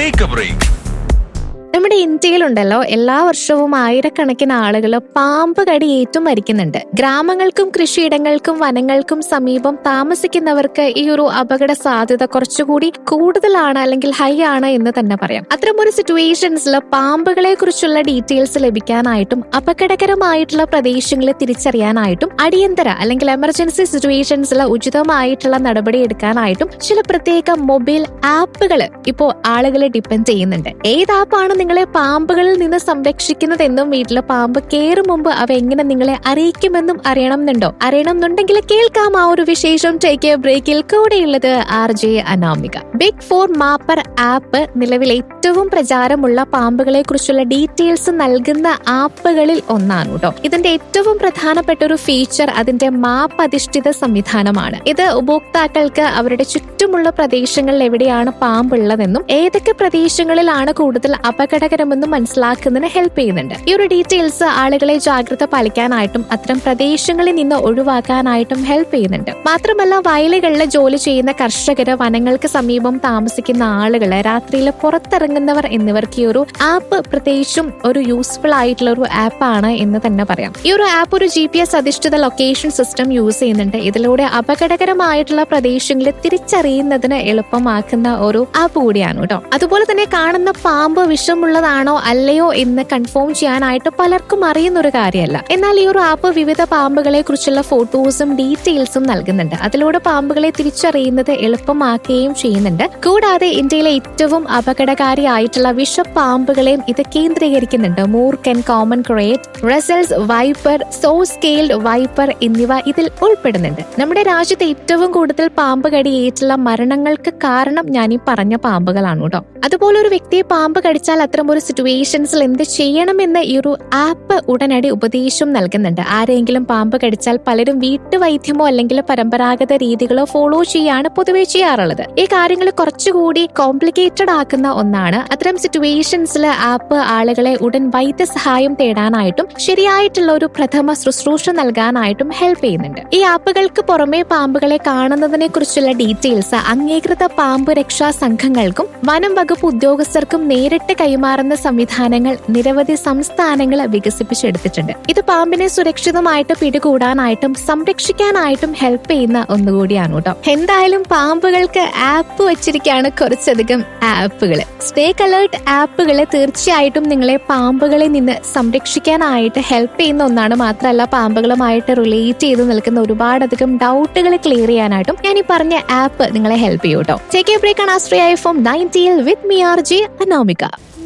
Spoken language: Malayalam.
ടേക്ക് എ ബ്രേക്ക് നമ്മുടെ ഇന്ത്യയിലുണ്ടല്ലോ എല്ലാ വർഷവും ആയിരക്കണക്കിന് ആളുകൾ പാമ്പ് കടി ഏറ്റും മരിക്കുന്നുണ്ട് ഗ്രാമങ്ങൾക്കും കൃഷിയിടങ്ങൾക്കും വനങ്ങൾക്കും സമീപം താമസിക്കുന്നവർക്ക് ഈ ഒരു അപകട സാധ്യത കുറച്ചുകൂടി കൂടുതലാണ് അല്ലെങ്കിൽ ഹൈ ആണ് എന്ന് തന്നെ പറയാം അത്തരമൊരു സിറ്റുവേഷൻസിൽ പാമ്പുകളെ കുറിച്ചുള്ള ഡീറ്റെയിൽസ് ലഭിക്കാനായിട്ടും അപകടകരമായിട്ടുള്ള പ്രദേശങ്ങളെ തിരിച്ചറിയാനായിട്ടും അടിയന്തര അല്ലെങ്കിൽ എമർജൻസി സിറ്റുവേഷൻസിൽ ഉചിതമായിട്ടുള്ള നടപടി എടുക്കാനായിട്ടും ചില പ്രത്യേക മൊബൈൽ ആപ്പുകൾ ഇപ്പോൾ ആളുകളെ ഡിപ്പെൻഡ് ചെയ്യുന്നുണ്ട് ഏത് ആപ്പാണ് നിങ്ങളെ പാമ്പുകളിൽ നിന്ന് സംരക്ഷിക്കുന്നതെന്നും വീട്ടിലെ പാമ്പ് കയറും മുമ്പ് അവ എങ്ങനെ നിങ്ങളെ അറിയിക്കുമെന്നും അറിയണമെന്നുണ്ടോ അറിയണമെന്നുണ്ടെങ്കിൽ കേൾക്കാം ആ ഒരു വിശേഷം ടേക്ക് എ ബ്രേക്കിൽ കൂടെയുള്ളത് R J Anamika Big Four Mapper app നിലവിൽ ഏറ്റവും പ്രചാരമുള്ള പാമ്പുകളെ കുറിച്ചുള്ള ഡീറ്റെയിൽസ് നൽകുന്ന ആപ്പുകളിൽ ഒന്നാണ് കേട്ടോ ഇതിന്റെ ഏറ്റവും പ്രധാനപ്പെട്ട ഒരു ഫീച്ചർ അതിന്റെ മാപ്പ് അധിഷ്ഠിത സംവിധാനമാണ് ഇത് ഉപഭോക്താക്കൾക്ക് അവരുടെ ചുറ്റുമുള്ള പ്രദേശങ്ങളിൽ എവിടെയാണ് പാമ്പുള്ളതെന്നും ഏതൊക്കെ പ്രദേശങ്ങളിലാണ് കൂടുതൽ അപകടകരമെന്നും മനസ്സിലാക്കുന്നതിന് ഹെൽപ്പ് ചെയ്യുന്നുണ്ട് ഈ ഒരു ഡീറ്റെയിൽസ് ആളുകളെ ജാഗ്രത പാലിക്കാനായിട്ടും അത്തരം പ്രദേശങ്ങളിൽ നിന്ന് ഒഴിവാക്കാനായിട്ടും ഹെൽപ്പ് ചെയ്യുന്നുണ്ട് മാത്രമല്ല വയലുകളിൽ ജോലി ചെയ്യുന്ന കർഷകര് വനങ്ങൾക്ക് സമീപം താമസിക്കുന്ന ആളുകള് രാത്രിയിൽ പുറത്തിറങ്ങുന്നവർ എന്നിവർക്ക് ഈ ഒരു ആപ്പ് പ്രത്യേകിച്ചും ഒരു യൂസ്ഫുൾ ആയിട്ടുള്ള ഒരു ആപ്പാണ് എന്ന് തന്നെ പറയാം ഈ ഒരു ആപ്പ് ഒരു ജി പി എസ് അധിഷ്ഠിത ലൊക്കേഷൻ സിസ്റ്റം യൂസ് ചെയ്യുന്നുണ്ട് ഇതിലൂടെ അപകടകരമായിട്ടുള്ള പ്രദേശങ്ങളിൽ തിരിച്ചറിയുന്നതിന് എളുപ്പമാക്കുന്ന ഒരു ആപ്പ് കൂടിയാണ് കേട്ടോ അതുപോലെ തന്നെ കാണുന്ന പാമ്പ് വിഷമുള്ളതാണോ അല്ലയോ എന്ന് കൺഫേം ചെയ്യാനായിട്ട് പലർക്കും അറിയുന്ന ഒരു കാര്യമല്ല എന്നാൽ ഈ ഒരു ആപ്പ് വിവിധ പാമ്പുകളെ കുറിച്ചുള്ള ഫോട്ടോസും ഡീറ്റെയിൽസും നൽകുന്നുണ്ട് അതിലൂടെ പാമ്പുകളെ തിരിച്ചറിയുന്നത് എളുപ്പമാക്കുകയും ചെയ്യുന്നുണ്ട് കൂടാതെ ഇന്ത്യയിലെ ഏറ്റവും അപകടകാരിയായിട്ടുള്ള വിഷപ്പാമ്പുകളെയും ഇത് കേന്ദ്രീകരിക്കുന്നുണ്ട് മൂർക്കൻ common krait Russell's viper saw scaled viper എന്നിവ ഇതിൽ ഉൾപ്പെടുന്നുണ്ട് നമ്മുടെ രാജ്യത്ത് ഏറ്റവും കൂടുതൽ പാമ്പ് കടിയേറ്റുള്ള മരണങ്ങൾക്ക് കാരണം ഞാൻ ഈ പറഞ്ഞ പാമ്പുകളാണ് കേട്ടോ അതുപോലെ ഒരു വ്യക്തിയെ പാമ്പ് കടിച്ചാൽ അത്തരം ഒരു സിറ്റുവേഷൻസിൽ എന്ത് ചെയ്യണമെന്ന് ഈ ഒരു ആപ്പ് ഉടനടി ഉപദേശം നൽകുന്നുണ്ട് ആരെങ്കിലും പാമ്പ് കടിച്ചാൽ പലരും വീട്ടുവൈദ്യമോ അല്ലെങ്കിൽ പരമ്പരാഗത രീതികളോ ഫോളോ ചെയ്യാണ് പൊതുവെ ചെയ്യാറുള്ളത് ഈ കാര്യങ്ങൾ കുറച്ചുകൂടി കോംപ്ലിക്കേറ്റഡ് ആക്കുന്ന ഒന്നാണ് അത്തരം സിറ്റുവേഷൻസിൽ ആപ്പ് ആളുകളെ ഉടൻ വൈദ്യസഹായം തേടാനായിട്ടും ശരിയായിട്ടുള്ള ഒരു പ്രഥമ ശുശ്രൂഷ നൽകാനായിട്ടും ഹെൽപ്പ് ചെയ്യുന്നുണ്ട് ഈ ആപ്പുകൾക്ക് പുറമെ പാമ്പുകളെ കാണുന്നതിനെ കുറിച്ചുള്ള ഡീറ്റെയിൽസ് അംഗീകൃത പാമ്പ് രക്ഷാ സംഘങ്ങൾക്കും വനം വകുപ്പ് ഉദ്യോഗസ്ഥർക്കും നേരിട്ട് കൈമാറുന്ന സംവിധാനങ്ങൾ നിരവധി സംസ്ഥാനങ്ങൾ വികസിപ്പിച്ചെടുത്തിട്ടുണ്ട് ഇത് പാമ്പിനെ സുരക്ഷിതമായിട്ട് പിടികൂടാനായിട്ടും സംരക്ഷിക്കാനായിട്ടും ഹെൽപ്പ് ചെയ്യുന്ന ഒന്നുകൂടിയാണ് കേട്ടോ എന്തായാലും പാമ്പുകൾക്ക് ആപ്പ് വെച്ചിരിക്കുകയാണ് കുറച്ചധികം ആപ്പുകൾ സ്നേക്ക് അലേർട്ട് ആപ്പുകൾ തീർച്ചയായിട്ടും നിങ്ങളെ പാമ്പുകളിൽ നിന്ന് സംരക്ഷിക്കാനായിട്ട് ഹെൽപ്പ് ചെയ്യുന്ന ഒന്നാണ് മാത്രമല്ല പാമ്പുകളുമായിട്ട് റിലേറ്റ് ചെയ്ത് നിൽക്കുന്ന ഒരുപാടധികം ഡൗട്ടുകൾ ക്ലിയർ ചെയ്യാനായിട്ടും ഞാൻ ഈ പറഞ്ഞ ആപ്പ് നിങ്ങളെ ഹെൽപ്പ് ചെയ്യും കേട്ടോ ടേക്ക് എ ബ്രേക്ക് ആണ് ആസ്ട്രിയ ഫോം നയൻറ്റിയിൽ with me R J Anamika